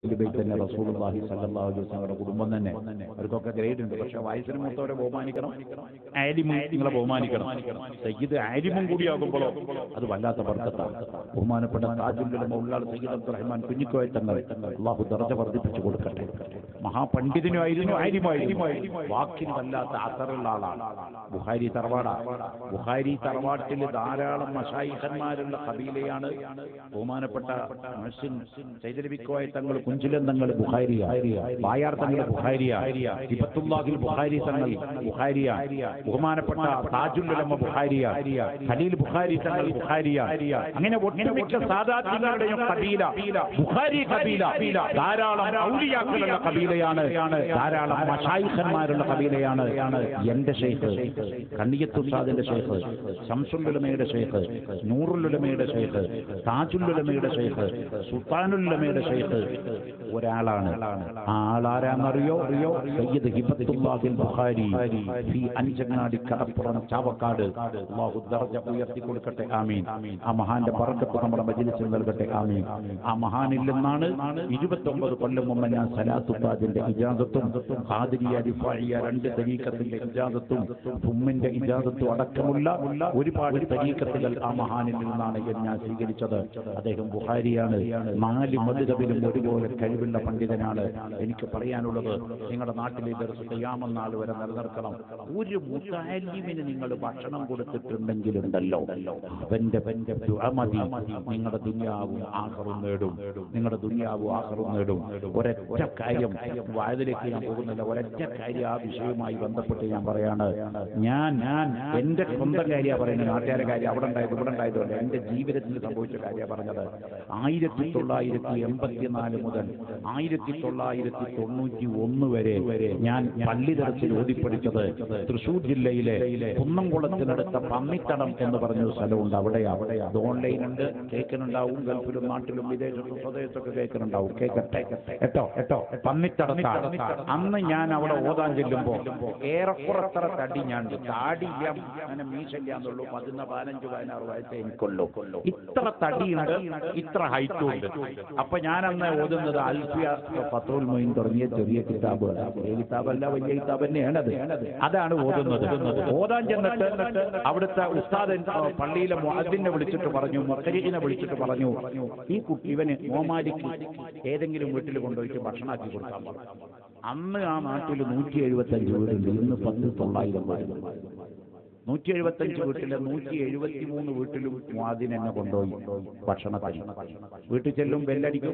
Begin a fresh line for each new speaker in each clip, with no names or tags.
അഹ്ലുബൈത്ത് തന്നെ റസൂലുള്ളാഹി സ്വല്ലല്ലാഹു അലൈഹി വസല്ലമയുടെ കുടുംബം തന്നെ അവർക്കൊക്കെ ഗ്രേഡ് ഉണ്ട് പക്ഷെ വയസ്സിന് മൂത്തവരെ ബഹുമാനിക്കണം ആലിമും നിങ്ങളെ ബഹുമാനിക്കണം സയ്യിദ് ആലിമും കൂടിയാകുമ്പോഴോ അത് വല്ലാത്ത ബർക്കത്താണ് ബഹുമാനപ്പെട്ട താജുല്ലുൽ മൗലാൾ സയ്യിദ് അബ്ദുറഹ്മാൻ കുഞ്ഞിക്കോയ തങ്ങൾ അള്ളാഹു ദർജ വർദ്ധിപ്പിച്ചു കൊടുക്കട്ടെ മഹാപണ്ഡിതനുമായിരുന്നു ആലിമായിരുന്നു വാക്കിന് വല്ലാത്ത അസറുള്ള ആളാണ് ബുഹാരി തറവാട ബുഹാരി തറവാട്ടിൽ ധാരാളം മഷായിഖന്മാരുള്ള കബീലയാണ് ബഹുമാനപ്പെട്ട മുഹ്സിൻ സൈദലബിക്കോയ തങ്ങൾ കുഞ്ചിലൻ തങ്ങൾ ബുഹാരിയ ബായാർ തങ്ങൾ ബുഹാരിയ ഹിബത്തുല്ലാഹിൽ ബുഹാരി തങ്ങൾ ബുഹാരിയ ബഹുമാനപ്പെട്ട താജുല്ലമ്മ ബുഹാരിയ ഖലീൽ ബുഹാരി തങ്ങൾ ബുഹാരിയ അങ്ങനെ ഒട്ടുമിക്ക സാധാത്യങ്ങളുടെയും കബീല ബുഹാരി കബീല ധാരാളം ഔലിയാക്കളുള്ള കബീലയാണ് ധാരാളം മഷായിഖന്മാരുള്ള കബീലയാണ് എന്റെ ഷെയ്ഖ് കണ്ണിയത്തുസാദിന്റെ ഷെയ്ഖ് ശംസുല്ലുലമയുടെ ഷെയ്ഖ് നൂറുല്ലുലമയുടെ ഷെയ്ഖ് താജുല്ലുലമയുടെ ഷെയ്ഖ് സുൽത്താനുല്ലമയുടെ ഷെയ്ഖ് ഒരാളാണ് ആ ആളാരാന്നറിയോ അറിയോ സയ്യിദ് ഹിബത്തുല്ലാഹിൽ ബുഖാരി ഫി അഞ്ചങ്ങാടി കടപ്പുറം ചാവക്കാട് അല്ലാഹു ദർജ ഉയർത്തി കൊടുക്കട്ടെ ആമീൻ ആ മഹാന്റെ പറക്കത്ത് നമ്മുടെ മജ്ലിസിൽ നൽകട്ടെ ആമീൻ ആ മഹാനിൽ നിന്നാണ് ഇരുപത്തൊമ്പത് കൊല്ലം മുമ്പ് ഞാൻ സലാത്തുത്താജിന്റെ ഇജാദത്തും ഖാദിരിയ റിഫായിയ രണ്ട് തരീക്കത്തിന്റെ ഇജാദത്തും ഫുമ്മിന്റെ ഇജാദത്തും അടക്കമുള്ള ഒരുപാട് തരീക്കത്തുകൾ ആ മഹാനിൽ നിന്നാണ് ഞാൻ സ്വീകരിച്ചത് അദ്ദേഹം ബുഹാരിയാണ് നാല് മധുരവിലും ഒരുപോലെ കഴിവുള്ള പണ്ഡിതനാണ് എനിക്ക് പറയാനുള്ളത് നിങ്ങളുടെ നാട്ടിലെ ദർശയാമെന്നാൾ വരെ നിലനിർത്തണം ഒരു മുത്താലിമിന് നിങ്ങൾ ഭക്ഷണം കൊടുത്തിട്ടുണ്ടെങ്കിലുണ്ടല്ലോ അവന്റെ പന്റെ ദുഅമതി നിങ്ങളുടെ ദുനിയാവും ആഹറും നേടും നിങ്ങളുടെ ദുനിയാവും ആഹറും നേടും ഒരൊറ്റ കാര്യം വായതിലേക്ക് ഞാൻ പോകുന്നില്ല ഒരൊറ്റ കാര്യം ആ വിഷയവുമായി ബന്ധപ്പെട്ട് ഞാൻ പറയാണ് ഞാൻ ഞാൻ എന്റെ സ്വന്തം കാര്യ പറയുന്നത് നാട്ടുകാരെ കാര്യം അവിടെ ഉണ്ടായത് ഇവിടെ ഉണ്ടായതല്ല എന്റെ ജീവിതത്തിൽ സംഭവിച്ച കാര്യമാണ് പറഞ്ഞത് ആയിരത്തി തൊള്ളായിരത്തി എൺപത്തിനാല് മുതൽ ആയിരത്തി തൊള്ളായിരത്തി തൊണ്ണൂറ്റി ഒന്ന് വരെ ഞാൻ പള്ളിതരത്തിൽ ഓതിപ്പടിച്ചത് തൃശൂർ ജില്ലയിലെ കുന്നംകുളത്തിനടുത്ത പന്നിത്തടം എന്ന് പറഞ്ഞ ഒരു സ്ഥലമുണ്ട് അവിടെ അവിടെ അത് ഓൺലൈൻ ഉണ്ട് കേൾക്കുന്നുണ്ടാവും ഗൾഫിലും നാട്ടിലും വിദേശത്തും സ്വദേശത്തൊക്കെ കേൾക്കുന്നുണ്ടാവും കേൾക്കട്ടെ കേട്ടോ കേട്ടോ പന്നിത്തടത്താണ് അന്ന് ഞാൻ അവിടെ ഓതാൻ ചെല്ലുമ്പോ ഏറെക്കുറത്ര തടി ഞാൻ ഉണ്ട്. താടിയില്ല അങ്ങനെ മീശല്ലാന്നുള്ളൂ പതിന പതിനഞ്ച് പതിനാറ് വയസ്സേ എനിക്കുള്ളൂ ഇത്ര തടിയുണ്ട് ഇത്ര ഹൈറ്റും ഉണ്ട് അപ്പൊ ഞാൻ അന്ന് ഓതുന്നത് അൽഫിയ ഫത്തോൽ മൊയിൻ തുടങ്ങിയ ചെറിയ കിതാബുകൾ ചെറിയ കിതാബല്ല വലിയ കിതാബ് തന്നെയാണ് അത് അതാണ് ഓതുന്നത് ഓതാൻ ചെന്നിട്ട് അവിടുത്തെ ഉസ്താദ് പള്ളിയിലെ മുഅദ്ദിനെ വിളിച്ചിട്ട് പറഞ്ഞു മുഖരീനെ വിളിച്ചിട്ട് പറഞ്ഞു ഈ കുട്ടി ഇവന് മോമാലിക്ക് ഏതെങ്കിലും വീട്ടിൽ കൊണ്ടുപോയിട്ട് ഭക്ഷണമാക്കി കൊടുക്കാൻ പറഞ്ഞു അന്ന് ആ നാട്ടിൽ നൂറ്റി എഴുപത്തി അഞ്ച് വീടുണ്ട് ഇന്ന് പത്ത് തൊള്ളായിരം വീടുണ്ട് നൂറ്റി എഴുപത്തഞ്ച് വീട്ടിലെ നൂറ്റി എഴുപത്തി മൂന്ന് വീട്ടിലും മുവാദിൻ എന്നെ കൊണ്ടുപോയി ഭക്ഷണത്തിന് വീട്ടിൽ ചെല്ലും ബെല്ലടിക്കും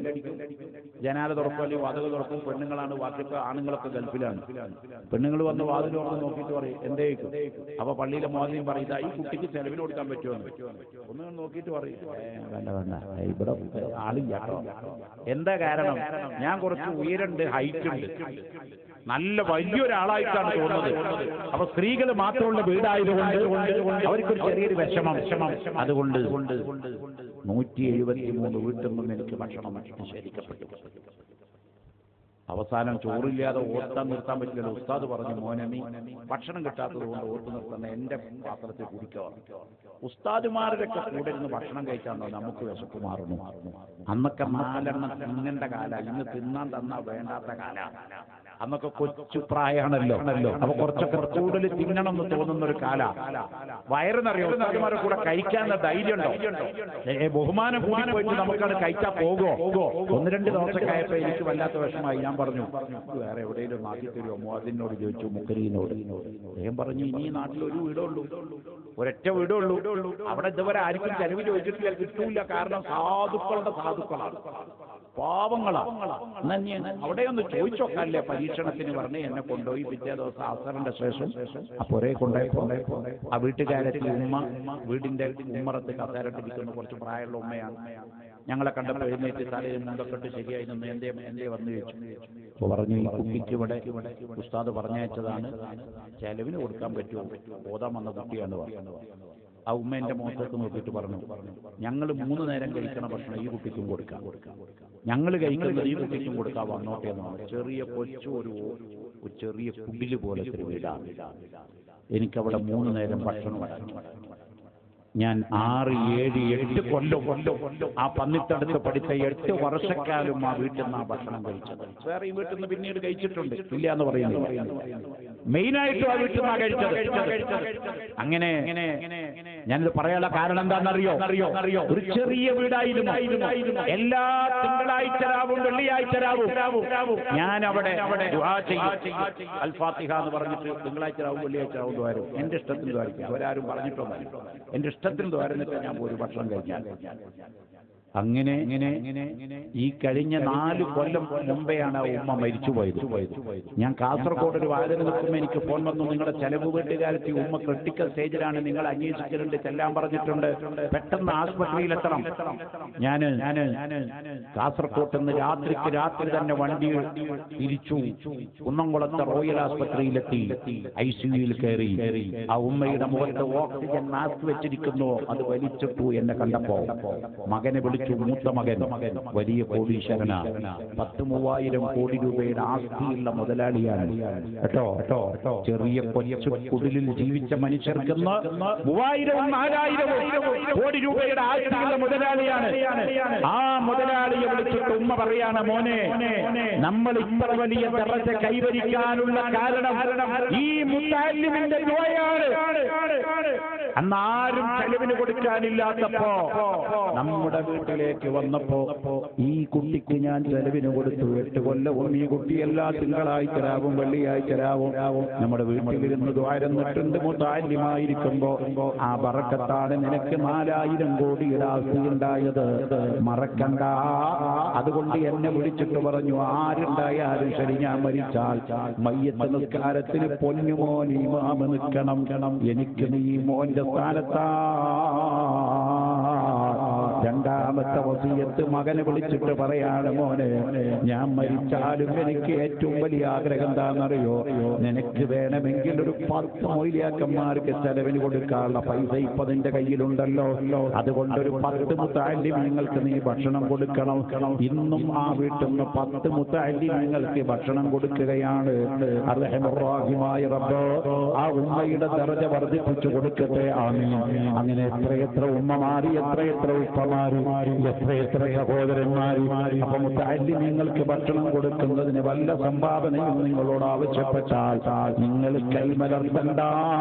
ജനാല തുറക്കും അല്ലെങ്കിൽ വാതക തുറക്കും പെണ്ണുങ്ങളാണ് ബാക്കിയൊക്കെ ആണുങ്ങളൊക്കെ ഗൾഫിലാണ് പെണ്ണുങ്ങൾ വന്ന് വാതിൽ തുറന്ന് നോക്കിയിട്ട് പറയും എന്തേക്കും അപ്പൊ പള്ളിയിലെ മുവാദിൻ പറയും "ഇതാ ഈ കുട്ടിക്ക് ചെലവിന് കൊടുക്കാൻ പറ്റുമോ ഒന്ന് നോക്കിയിട്ട് പറയും "ഏ, വേണ്ട വേണ്ട ഏ, ഇവിടെ ആളില്ല കേട്ടോ." എന്താ കാരണം ഞാൻ കുറച്ച് ഉയരണ്ട് ഹൈറ്റ് ഉണ്ട് നല്ല വലിയൊരാളായിട്ടാണ് തോന്നുന്നത് അപ്പൊ സ്ത്രീകൾ മാത്രമുള്ള വീടായതുകൊണ്ട് അവർക്കൊരു ചെറിയൊരു വിഷമം വിഷമം അതുകൊണ്ട് നൂറ്റി എഴുപത്തി മൂന്ന് വീട്ടിൽ നിന്ന് എനിക്ക് ഭക്ഷണം നിഷേധിക്കപ്പെട്ടു അവസാനം ചോറില്ലാതെ ഓർത്താൻ നിർത്താൻ പറ്റില്ലല്ലോ ഉസ്താദ് പറഞ്ഞു മോനെ നീ ഭക്ഷണം കിട്ടാത്തത് കൊണ്ട് ഓർത്ത് നിർത്തുന്ന എന്റെ പാത്രത്തിൽ കുടിക്കുക ഉസ്താദുമാരുടെ ഒക്കെ കൂടെ ഇരുന്ന് ഭക്ഷണം കഴിച്ചാണോ നമുക്ക് വിശപ്പ് മാറുന്നു അന്നൊക്കെ നാലെണ്ണം തിന്നേണ്ട കാല ഇന്ന് തിന്നാൻ തന്നാ വേണ്ടാത്ത കാല അന്നൊക്കെ കൊച്ചു പ്രായമാണല്ലോ അപ്പൊ കുറച്ചൊക്കെ കൂടുതൽ തിന്നണം എന്ന് തോന്നുന്ന ഒരു കാല വയറിനറിയോ ഉസ്താദുമാരെ കൂടെ കഴിക്കാനുള്ള ധൈര്യം ഉണ്ടോ ഏ, ബഹുമാനം കൂടി പോയിട്ട് നമുക്കത് കഴിച്ചാൽ പോകുമോ ഒന്ന് രണ്ട് ദിവസമൊക്കെ ആയപ്പോ എനിക്ക് വല്ലാത്ത വിഷമായി ഞാൻ പറഞ്ഞു "ഇത് വേറെ എവിടെയെങ്കിലും നാട്ടിൽ തരുമോ മോദിനോട് ചോദിച്ചു മുക്കരിനോട് അദ്ദേഹം പറഞ്ഞു ഇനി ഈ നാട്ടിൽ ഒരു വീടേ ഉള്ളൂ ഒരൊറ്റ വീടേ ഉള്ളൂ അവിടെ ഇതുവരെ ആർക്കും ചെലവ് ചോദിച്ചിട്ടില്ല കിട്ടൂല കാരണം സാധുക്കളുടെ സാധുക്കളാണ് പാവങ്ങളാ എന്നാ നീ അവിടെ ഒന്ന് ചോദിച്ചോക്കല്ലേ പരീക്ഷണത്തിന് പറഞ്ഞ് എന്നെ കൊണ്ടുപോയി പിറ്റേ ദിവസം അസറിന്റെ ശേഷം ആ പുരയെ കൊണ്ടുപോയപ്പോ ആ വീട്ടുകാരത്തി ഉമ്മ വീടിന്റെ ഉമ്മറത്ത് കസേരട്ടിരിക്കുന്ന കുറച്ച് പ്രായമുള്ള ഉമ്മയാണ് ഞങ്ങളെ കണ്ടപ്പോൾ എഴുന്നേറ്റ് തലയിൽ മുണ്ടൊക്കെ ശരിയായി നിന്ന് എന്തേ എന്തേ വന്നു ചോദിച്ചു അപ്പൊ പറഞ്ഞു ഈ കുട്ടിക്ക് ഇവിടെ ഉസ്താദ് പറഞ്ഞയച്ചതാണ് ചെലവിന് കൊടുക്കാൻ പറ്റുമോ ഓതാൻ വന്ന കുട്ടിയാണ് പറഞ്ഞു ആ ഉമ്മ എന്റെ മുഖത്തേക്ക് നോക്കിയിട്ട് പറഞ്ഞു ഞങ്ങൾ മൂന്ന് നേരം കഴിക്കണ ഭക്ഷണം ഈ കുട്ടിക്കും കൊടുക്കാം ഞങ്ങൾ കഴിക്കുന്നത് ഈ കുട്ടിക്കും കൊടുക്കാം വന്നോട്ടെ എന്നാണ് ചെറിയ കൊച്ചു ഒരു ഒരു ചെറിയ കുടില് പോലത്തെ ഒരു വീടാണ് എനിക്കവിടെ മൂന്ന് നേരം ഭക്ഷണം ഉണ്ടാക്കി ഞാൻ ആറ് ഏഴ് എട്ട് കൊല്ലം കൊല്ലം ആ പന്നിത്തടുത്ത് പഠിച്ച എട്ട് വർഷക്കാലം ആ വീട്ടിൽ നിന്ന് ആ ഭക്ഷണം കഴിച്ചത് വേറെ ഈ വീട്ടിൽ നിന്ന് പിന്നീട് കഴിച്ചിട്ടുണ്ട് ഇല്ല എന്ന് പറയുന്നു മെയിനായിട്ടും ആ വീട്ടിൽ നിന്നാണ് കഴിച്ചത് അങ്ങനെ ഞാനിത് പറയാനുള്ള കാരണം എന്താണെന്നറിയോ അറിയോ അറിയോ ഒരു ചെറിയ വീടായിരുന്നു എല്ലാ തിങ്കളാഴ്ച രാവും വെള്ളിയാഴ്ച രാവും ഞാൻ അവിടെ അവിടെ ദുആ ചെയ്യും അൽ ഫാത്തിഹ എന്ന് പറഞ്ഞിട്ട് തിങ്കളാഴ്ച രാവും വെള്ളിയാഴ്ച രാവും ദ്വാരം എന്റെ ഇഷ്ടത്തിന് ദ്വാരിക്കും അവരാരും പറഞ്ഞിട്ടൊന്നല്ല എന്റെ ഇഷ്ടത്തിന് ദ്വാരന്നിട്ട് ഞാൻ ഒരു ഭക്ഷണം കഴിക്കാൻ അങ്ങനെ ഇങ്ങനെ ഈ കഴിഞ്ഞ നാല് കൊല്ലം മുമ്പെയാണ് ആ ഉമ്മ മരിച്ചുപോയത് ഞാൻ കാസർഗോഡ് ഒരു വാതിൽ നിൽക്കുമ്പോൾ എനിക്ക് ഫോൺ വന്നു നിങ്ങളുടെ ചെലവ് വീട്ടുകാരത്തി ഉമ്മ ക്രിട്ടിക്കൽ സ്റ്റേജിലാണ് നിങ്ങൾ അന്വേഷിച്ചിട്ടുണ്ട് ചെല്ലാൻ പറഞ്ഞിട്ടുണ്ട് പെട്ടെന്ന് ആശുപത്രിയിൽ എത്തണം ഞാന് ഞാന് കാസർകോട്ട് നിന്ന് രാത്രിക്ക് രാത്രി തന്നെ വണ്ടി തിരിച്ചു കുന്നംകുളത്തെ റോയൽ ആശുപത്രിയിലെത്തി ഐ സിയുയിൽ കയറി ആ ഉമ്മയുടെ മുഖത്ത് ഓക്സിജൻ മാസ്ക് വെച്ചിരിക്കുന്നു അത് വലിച്ചിട്ടു എന്നെ കണ്ടപ്പോ മകനെ വിളിച്ചു മൂത്ത മകൻ വലിയ കോടീശ്വരനാണ് പത്ത് മൂവായിരം കോടി രൂപയുടെ ആസ്തിയുള്ള മുതലാളിയാണ് കേട്ടോ കേട്ടോ ചെറിയ കൊച്ചു കുടിലിൽ ജീവിച്ച മനുഷ്യർക്ക് മൂവായിരവും നാലായിരവും കോടി രൂപയുടെ ആസ്തിയുള്ള മുതലാളിയാണ് ആ മുതലാളിയെ വിളിച്ചിട്ട് ഉമ്മ പറയാണ് മോനെ നമ്മൾ ഇത്ര വലിയ ദറജ കൈവരിക്കാനുള്ള കാരണം ഈ മുത്താലിമിന്റെ ദുആയാണ് അന്ന് ആരും ചെലവിന് കൊടുക്കാനില്ലാത്തപ്പോ നമ്മുടെ വീട്ടിലേക്ക് വന്നപ്പോ ഈ കുട്ടിക്ക് ഞാൻ ചെലവിന് കൊടുത്തു എട്ട് കൊല്ലവും ഈ കുട്ടി എല്ലാ തിങ്കളാഴ്ച രാവും വെള്ളിയാഴ്ച രാവും നമ്മുടെ വീട്ടിലിരുന്ന് ദ്വാരന്നിട്ടുണ്ട് മുത്താല്യമായിരിക്കുമ്പോ ആ ബറക്കത്താണ് നിനക്ക് നാലായിരം കോടിയുടെ ആസ്തി ഉണ്ടായത് മറക്കണ്ട അതുകൊണ്ട് എന്നെ വിളിച്ചിട്ട് പറഞ്ഞു ആരുണ്ടായാലും ശരി ഞാൻ മരിച്ചാൽ മയ്യത്ത് നിസ്കാരത്തിന് പൊന്നുമോൻ ഇമാമ നിൽക്കണം എനിക്ക് നീ മോന്റെ സ്ഥാനത്താ രണ്ടാമത്തെ വസീയത്ത് മകനെ വിളിച്ചിട്ട് പറയാണ് മോനെ ഞാൻ മരിച്ചാലും എനിക്ക് ഏറ്റവും വലിയ ആഗ്രഹം എന്താണെന്നറിയോ നിനക്ക് വേണമെങ്കിൽ ഒരു പത്ത് മൊയിലിയാക്കന്മാർക്ക് ചെലവിന് കൊടുക്കാനുള്ള പൈസ ഇപ്പൊ നിന്റെ കയ്യിലുണ്ടല്ലോ അതുകൊണ്ട് ഒരു പത്ത് മുത്താലിമ്യങ്ങൾക്ക് നീ ഭക്ഷണം കൊടുക്കണം ഇന്നും ആ വീട്ടിൽ നിന്ന് പത്ത് മുത്താലിമ്യങ്ങൾക്ക് ഭക്ഷണം കൊടുക്കുകയാണ് അർഹമുറാഹിമായ റബ്ബ് ആ ഉമ്മയുടെ ദർജ വർദ്ധിപ്പിച്ചു കൊടുക്കട്ടെ ആമീൻ അങ്ങനെ എത്രയെത്ര ഉമ്മമാരി എത്രയെത്ര ഉപ്പമാരി എത്രയെത്ര സഹോദരന്മാരി അപ്പൊ മുത്താലിമ്യങ്ങൾക്ക് ഭക്ഷണം കൊടുക്കുന്നതിന് വല്ല സംഭാവനയും നിങ്ങളോട് ആവശ്യപ്പെട്ടാൽ നിങ്ങൾ കൈമലർത്തണ്ട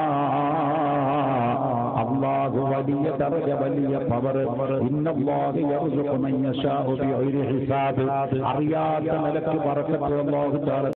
അള്ളാഹു വലിയ ദർജ വലിയ പവർ ഇന്നല്ലാഹു യർസുഖു മൻ യശാഉ ബിഗൈരി ഹിസാബ് അറിയാത്ത നിലക്ക് ബറക്കത്ത് അല്ലാഹു തആല